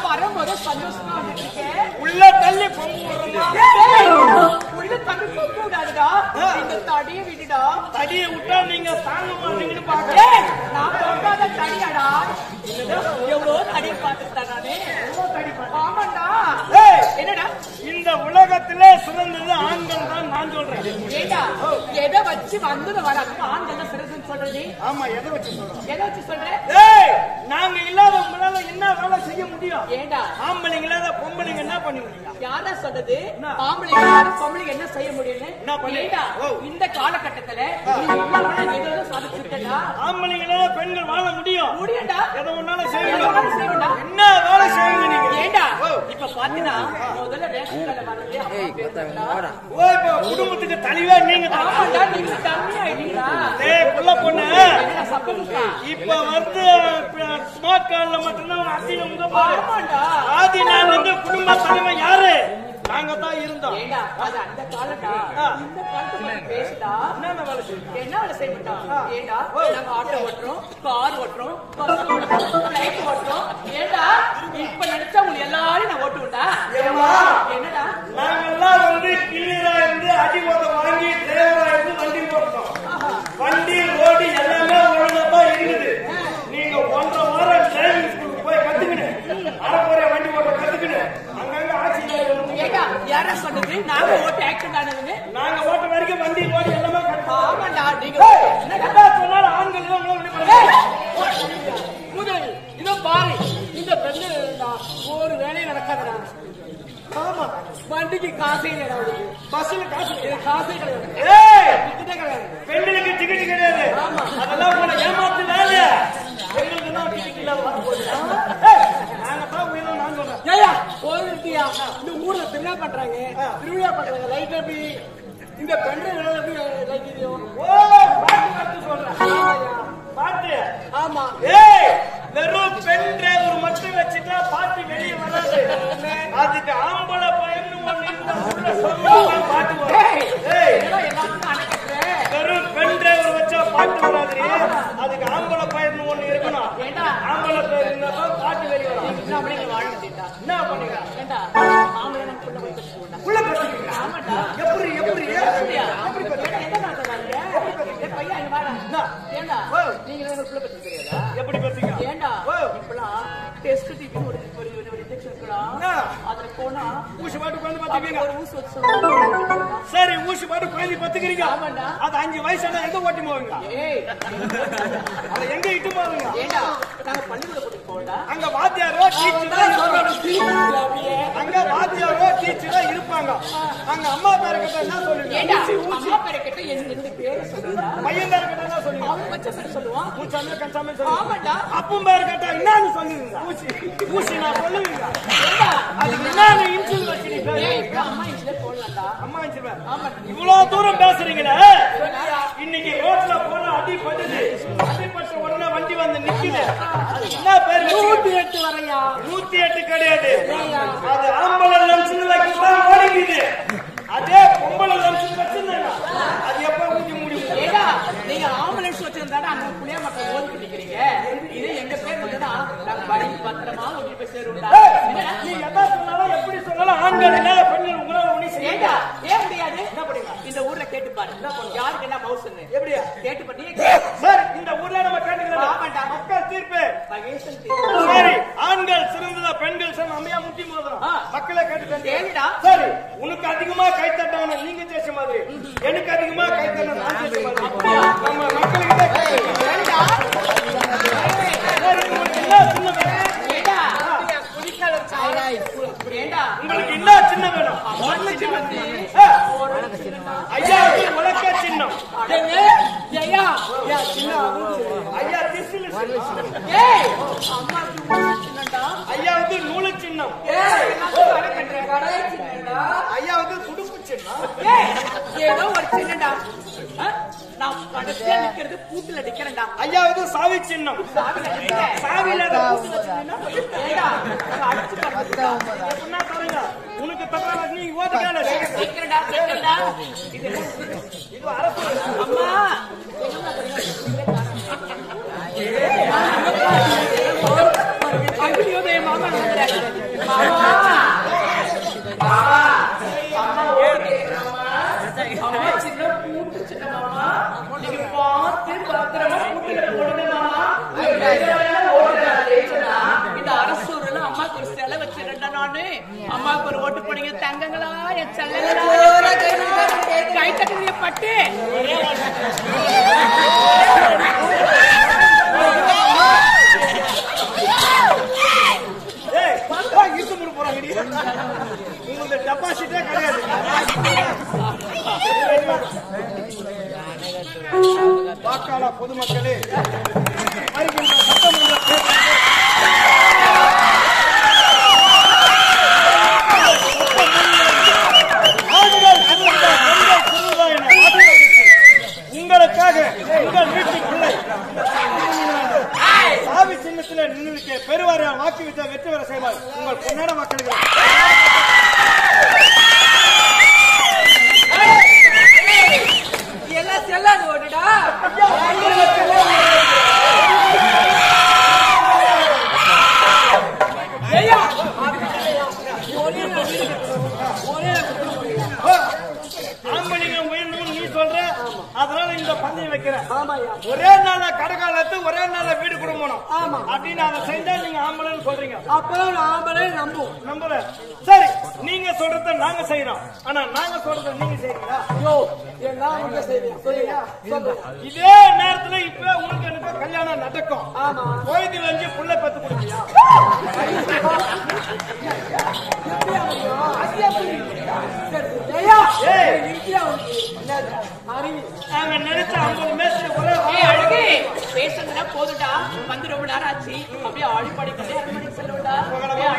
வரும்போது சந்தோஷமா வந்துட்டு இருக்கேன் உள்ள தள்ளி பொங்கு விடுறோமா ஏய், உள்ள தண்ணி கொக்க விடாதுடா இந்த தடியை விடுடா தடியை விட்டா நீங்க தாங்க மாட்டீங்கன்னு பாக்குறேன் ஏய், நான் தொடாத தடியாடா எவ்வளோ தடி பார்த்துட்டேன் நானு ஆமாண்டா ஏய், என்னடா இந்த உலகத்திலே சிறந்தது ஆண்கள் தான் நான் சொல்றேன் ஏண்டா எதை வச்சு வந்தது வராது ஆண்கள் சிறதுன்னு சொல்றது ஆமா எதை வச்சு சொல்றேன் எதை வச்சு சொல்ற ஏய் நாங்க இல்லாத உங்களால என்ன வேலை செய்ய முடியும் ஏண்டா ஆம்பளைங்க இல்லாத பொம்பளைங்க என்ன பண்ணுவீங்க யாரா சொன்னது என்ன? ஆம்பளைங்க யாரும் பொம்பளைங்க என்ன செய்ய முடியும்னு என்ன பண்ணு? ஏண்டா ஓ. இந்த காலகட்டத்துல நீ இல்லாம ஏதோ சாதிச்சிருக்கா ஆம்பளைங்க இல்லாத பெண்கள் வாழ முடியும் முடியண்டா எதை ஒன்னால எதை செய்வீங்க வேணாலும் செய்வேன்டா. என்ன வேலை செய்வீங்க நீங்க ஏண்டா ஓ. இப்ப பாத்தீங்கன்னா முதல்ல ரேஷன் கடை வரது அம்மா பேருடா. ஓ இப்ப குடும்பத்துக்கு தலைவா நீங்க தான் ஆமாண்டா நீங்க கம்மி ஆயிட்டீங்களா ஏய் புள்ள பொண்ணு என்ன சப்போட்டா இப்ப வந்து ஸ்மார்ட் கார்டுல மட்டும்தான் அத்தியில முத பாரு ஆமாண்டா ஆதி நாள் வந்து குடும்ப தலைமை யாரு நாங்க தான் இருந்தோம் ஏண்டா அது அந்த காலம்டா ஆ. இந்த காலத்தை பத்தி பேசுடா என்னென்ன வேலை செய்வீங்க என்ன வேலை செய்ய மாட்டோம் ஏண்டா நாங்க ஆட்டோ ஓட்டுறோம் கார் ஓட்டுறோம் பஸ் ஓட்டுறோம் ஃபிளைட் ஓட்டுறோம் ஏண்டா இப்ப நினைச்சா உங்க எல்லாரும் நான் ஓட்டுவேன்டா ஏம்மா? என்னடா நாங்கெல்லாம் வந்து கிளியரா இருந்து அடி ஓட்ட வாங்கி டிரைவரா இருந்து வண்டி ஓட்டணும் வண்டி ரோடு எல்லாமே ஒழுங்கா இருக்குது நீங்க ஒன்றரை வாரம் டிரைவிங் ஸ்கூலுக்கு போய் கத்துக்கினு அரைக்குறைய வண்டி ஓட்ட கத்துக்கினு அங்கங்க ஆக்சிடென்ட் ஏண்டா யாரா சொன்னது நாங்க ஓட்டு ஆக்சிடென்ட் ஆனதுன்னு நாங்க ஓட்ட வரைக்கும் வண்டி ஓடி எல்லாமே கத்துக்கணும் ஆமாண்டா நீங்க ஏய், என்னடா என்ன சொன்னாலும் ஆண்கள் தான் உங்களை இப்படி ஏய், பண்ணுவாங்க. முதல் இதோ பாரு இந்த பெண்ணு ஒரு வேலையும் நடக்காதுடா ஆமா வண்டிக்கு காசே இல்லடா அவளுக்கு பஸ்ல காசு இது காசே கிடையாது ஏய் டிக்கெட்டே கிடையாது பெண்களுக்கு டிக்கெட் கிடையாது ஆமா. அதெல்லாம் உங்களை ஏமாத்து வேலை பெண்களுக்கு தான் டிக்கெட் இல்லாம வர போகுது ஏய், நாங்க தான் உயரம் நான் சொல்றேன் ஏய்யா, ஒரு இருக்கியா இந்த ஊர்ல திருவிழா பண்றாங்க திருவிழா பண்றாங்க லைட் எப்படி இந்த பெண்ணு எப்படி லைட் எரியும் ஓ பாட்டு பாட்டு சொல்றேன் ஆமாய்யா. பாட்டு ஆமா ஏய் வெறும் பெண் டிரைவர் மட்டும் வச்சுட்டா பாட்டு வெளியே வராது அதுக்கு ஆம்பளை பையன் ஒண்ணு இருந்தா உள்ள சொல்லுவாங்க பாட்டு ஏய், வரும் ஏய் இதெல்லாம் எல்லாத்துக்கும் அணைக்கிறேன் வெறும் பெண் டிரைவர் வச்சா பாட்டு வராது அதுக்கு ஆம்பளை பையன் ஒண்ணு இருக்கணும் ஏண்டா ஆம்பளை பையன் இருந்தா தான் பாட்டு வெளியே வரும் இன்னும் அப்படியே வாழ வேண்டியதா என்ன பண்ணுங்க ஏண்டா ஆம்பளை நம்ம புள்ள போய் கட்டுவோம்டா உள்ள பேசுறீங்க ஆமாண்டா எப்படி எப்படி அப்படியா? ஏண்டா, எந்த நாட்டு வாங்க? ஏய், பையா, இங்க வாடா. ஏண்டா, ஓ. நீங்க ஒரு புள்ள பெத்து தெரியாதா? எப்படி பேசுறீங்க ஏண்டா ஓ. இப்பெல்லாம் டெஸ்ட் டிவி ஒரு ஒரு ஒரு இன்ஜெக்ஷன் இருக்கலாம் ஆ. அதுல போனா ஊசி பாட்டு உட்காந்து அப்படி பாத்துக்கீங்க ஒரு ஊசி வச்சு சொல்லுவாங்க சரி ஊசி பாட்டு குழந்தை பத்துக்கிறீங்க ஆமாண்டா. அது அஞ்சு வயசான எங்க ஓட்டி போவீங்க ஏய் அதை எங்க இட்டு போவீங்க ஏண்டா நாங்க பள்ளிக்கூட கூட்டிட்டு போகண்டா அங்க வாத்தியாரோ டீச்சரோ அப்படியே அங்க வாத்தியாரோ டீச்சரோ இருப்பாங்க அங்க அம்மா பேர கிட்ட என்ன சொல்லுவீங்க ஏண்டா ஊசி, ஊசி. அம்மா பேரை கேட்டு என்ன என்னுடைய பேரை சொல்லுடா பையன் பேர கிட்ட என்ன சொல்லுவீங்க அவன் பச்சை பேரை சொல்லுவான் ஊச்சாமே கச்சாமே சொல்லுவீங்க ஆமாண்டா அப்பன் பேர கேட்டா என்னன்னு சொல்லுவீங்க ஊசி ஊசி நான் சொல்லுவீங்க ஏண்டா அதுக்கு என்னன்னு இன்சுல் வச்சிருக்கீங்க ஏய் இப்ப அம்மா இன்ஜில போடலாம்டா அம்மா இன்சுல் ஆமா இவ்வளவு தூரம் பேசுறீங்களே இன்னைக்கு ரோட்ல போன அடி படுது அடிப்பட்ட உடனே வண்டி வந்து நிக்குது அது என்ன பேர் நூத்தி எட்டு வரையா நூத்தி எட்டு கிடையாது அது ஆம்பளை லம்சன் வைக்கலாம் ஓடிக்குது அதே பொம்பளை லம்சன் வச்சிருந்தாங்க அது எப்ப ஊத்தி முடியும் ஏடா நீங்க ஆம்புலன்ஸ் வச்சிருந்தாடா அங்க புளிய மக்கள் ஓடி பிடிக்கிறீங்க இது எங்க பேர் வந்துடா நாங்க படி பத்திரமா ஓடி போய் சேருவோம்டா என்னடா? நீ எதா சொன்னாலும் எப்படி சொன்னாலும் ஆண்கள் இல்ல பெண்கள் உங்களால ஒண்ணு செய்ய ஏண்டா ஏன் முடியாது என்ன பண்ணுங்க இந்த ஊர்ல கேட்டு பாரு யாருக்கு என்ன மவுசுன்னு எப்படியா கேட்டு பண்ணி சார் இந்த ஊர்ல நம்ம கேட்டுக்கிறோம் ஆமாண்டா. மக்கள் தீர்ப்பு மகேசன் சரி ஆண்கள் சிறந்ததா பெண்கள் சிறந்த அம்மையா முட்டி மோதிரம் ஆ. மக்களை கேட்டுட்டேன் கேளுடா. சரி உனக்கு அதிகமா கை தட்டவன நீங்க ஜெயிச்ச மாதிரி எனக்கு அதிகமா கை தட்ட நான் ஜெயிச்ச மாதிரி நம்ம மக்கள்கிட்ட கேட்டுக்கணும். ஏண்டா சரி, உங்களுக்கு என்ன சின்ன வேணும் ஏண்டா குடிக்காத சாய் ஏண்டா உங்களுக்கு என்ன சின்ன வேணும் ஒண்ணு சின்னது ஆ, ஒரு சின்னதா ஐயா இது உலக்க சின்னம் அடே ஐயா யா சின்ன ஐயா திசில் ஏய் அம்மாக்கு ஒரு சின்னடா ஐயா வந்து நூலு சின்னம் ஏய் நான் கடை கட்டுறேன் கடை சின்னடா ஐயா வந்து துடுப்பு சின்னம் ஏய் ஏதோ ஒரு சின்னடா ஆ? நான் கடைசியா நிக்கிறது பூத்துல நிக்கிறேன்டா ஐயா வந்து சாவி சின்னம் சாவில நிக்கிறேன் சாவியில அதை பூத்துல சின்னம்னா ஏண்டா நான் அடிச்சு படுத்துட்டா எப்படின்னா பாருங்க உனக்கு தப்பான நீ ஓட்டுக்கால நிக்கிறேன்டா நிக்கிறேன்டா இது இது அரசு அம்மா ஐயோ என் மாமா நடக்கிறாரு மாமா மாமா அம்மா ஓடி கேக்குறாம்மா. அம்மா சின்ன பூட்டு சின்ன மாமா நீங்க பார்த்து பத்திரமா பூட்டுல போடுங்க மாமா எல்லாம் ஓடுறாரு ஜெயிச்சனா. இந்த அரசூர்ல அம்மாக்கு ஒரு சிலை வச்சிருந்தேன் நானு அம்மாக்கு ஒரு ஓட்டு போனீங்க தங்கங்களா என் செல்லங்களா கை தட்டுங்க பட்டு ஏய், இழுத்து முடி போறாங்கடி. உங்களுக்கு டெபாசிட்டே கிடையாது வாக்காள பொதுமக்களே வருகின்ற சட்டமன்ற தேர்தலில் ஆண்கள், பெண்கள், பெண்கள், சிறுவர் என வாக்குகளுக்கு உங்களுக்காக உங்கள் வீட்டு பிள்ளை சாவி சின்னத்தில் நின்று பெருவாரியான வாக்கு வித்த வெற்றி பெற செய்வார் உங்கள் பொன்னாட மக்களுக்கு எல்லாம் செல்லாது ஓடுடா ஆம்பளைங்க உயரணும்னு நீ சொல்ற அதனால இந்த பந்தயம் வைக்கிறேன் ஒரே நாள்ல கடைக்காலத்து ஒரே நாள்ல வீடு குடும்பம் ஆமா அப்படின்னு அதை செஞ்சா நீங்க ஆம்பளைன்னு சொல்றீங்க அப்பதான் ஆம்பளை நம்பும் நம்புறேன் சரி நீங்க சொல்றத நாங்க செய்யறோம் ஆனா நாங்க சொல்றத நீங்க செய்றீங்களா எல்லாம் உங்க செய்வீங்க சொல்லுங்க இதே நேரத்துல இப்ப உங்களுக்கு எனக்கு கல்யாணம் நடக்கும் ஆமா. கோயத்தில் வச்சு புள்ள பெத்து கொடுப்பியா நாங்க நினைச்ச ஐம்பது மேட்ச் ஒரே ஏய் அழகு பேசுறதுனா போதுடா வந்து ரொம்ப நேரம் ஆச்சு அப்படியே ஆடி பாடி கல்யாணம் பண்ணி செல்லுடா ஏய்